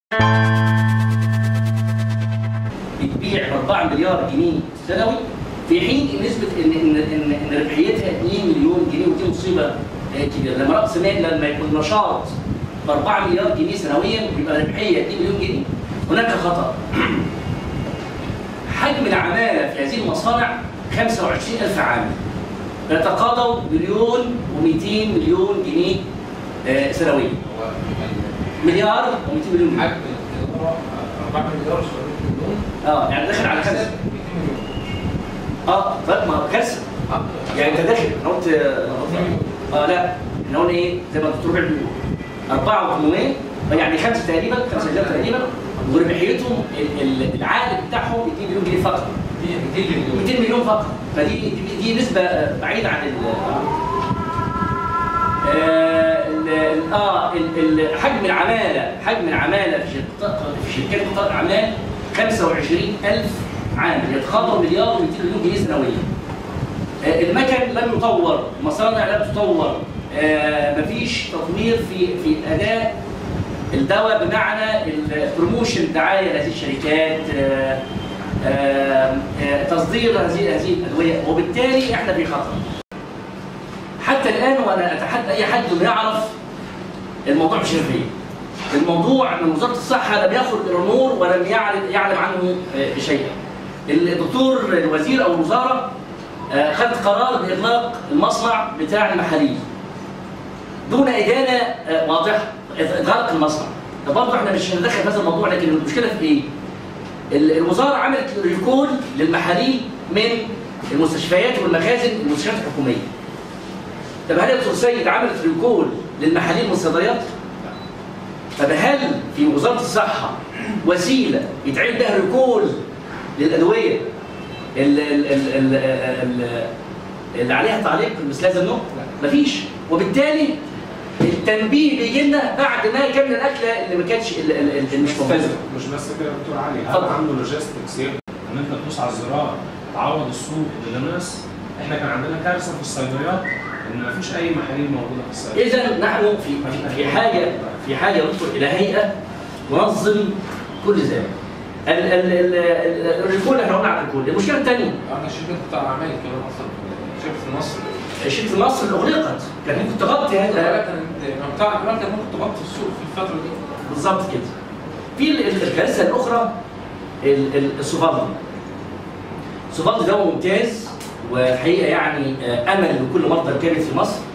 بتبيع ب 4 مليار جنيه سنوي في حين ان نسبه ان ان ان, إن ربحيتها 2 مليون جنيه ودي مصيبه آه، كبيره لما راس مال لما يكون نشاط ب 4 مليار جنيه سنويا بيبقى ربحيه 2 مليون جنيه هناك خطر حجم العماله في هذه المصانع 25000 عامل يتقاضوا مليون و200 مليون جنيه آه، سنويا هو مليار و200 مليون جنيه حجم التجاره 4 مليار 700 مليون اه يعني داخل على كذا 200 مليون اه طيب ما هو كارثه آه. يعني انت داخل انا قلت اه لا احنا قلنا ايه زي ما الدكتور بيعمل بيقول 4 و800 يعني خمسه تقريبا خمسه رجال تقريبا وربحيتهم ال- ال- العائد بتاعهم 2 مليون جنيه فقط 200 مليون 200 مليون فقط فدي دي, دي نسبه بعيده عن ال آه، ال- ال- اه ال- ال- حجم العماله حجم العماله في شركات في شركات قطاع الاعمال 25000 عامل يتخطى مليار و200 مليون جنيه سنويا آه، المكن لم يطور مصانع لم تطور آه، مفيش تطوير في في اداء الدواء بمعنى البروموشن دعايه لهذه الشركات آه، آه، آه، تصدير هذه هذه الادويه وبالتالي احنا في خطر حتى الان وانا اتحدى اي حد انه يعرف الموضوع بشفافيه الموضوع من وزاره الصحه لم يخرج الى النور ولم يعلم يعلم عنه آه، شيئا الدكتور الوزير او الوزاره آه، خد قرار باغلاق المصنع بتاع المحاليل دون ادانه آه، واضحه اغلاق المصنع طب برضه احنا مش هندخل في هذا الموضوع لكن المشكله في ايه؟ ال- الوزاره عملت ريكول للمحاليل من المستشفيات والمخازن المستشفيات الحكوميه. طب هل يا دكتور سيد عملت ريكول للمحاليل من الصيدليات؟ طب هل في وزاره الصحه وسيله يتعمل بها ريكول للادويه ال- ال- ال- ال- ال- اللي عليها تعليق مثل هذا النوع؟ مفيش وبالتالي التنبيه بيجي لنا بعد ما كان الاكله اللي ما كانتش اللي اللي مش موجوده مش بس كده يا دكتور علي اتفضل. هل عنده لوجيستكس يقدر ان انت تدوس على الزرار تعوض السوق للناس احنا كان عندنا كارثه في الصيدليات ان مفيش اي محاليل موجوده في الصيدليات اذا نحن في في- في حاجه في حاجه ندخل الى هيئه تنظم كل ذلك ال- ال- ال- ال- الريكول احنا قلنا على الريكول المشكله الثانيه انا شركه قطاع اعمال كمان اصلا شركه مصر شركه مصر اللي اغلقت كانت ممكن تغطي هذا كان قطاع الاعمال كان ممكن تغطي السوق في الفتره دي بالظبط كده في ال- ال- الكارثه الاخرى ال- ال- السوفالدي السوفالدي ده ممتاز والحقيقه يعني آه، امل لكل مرضى الكبد في مصر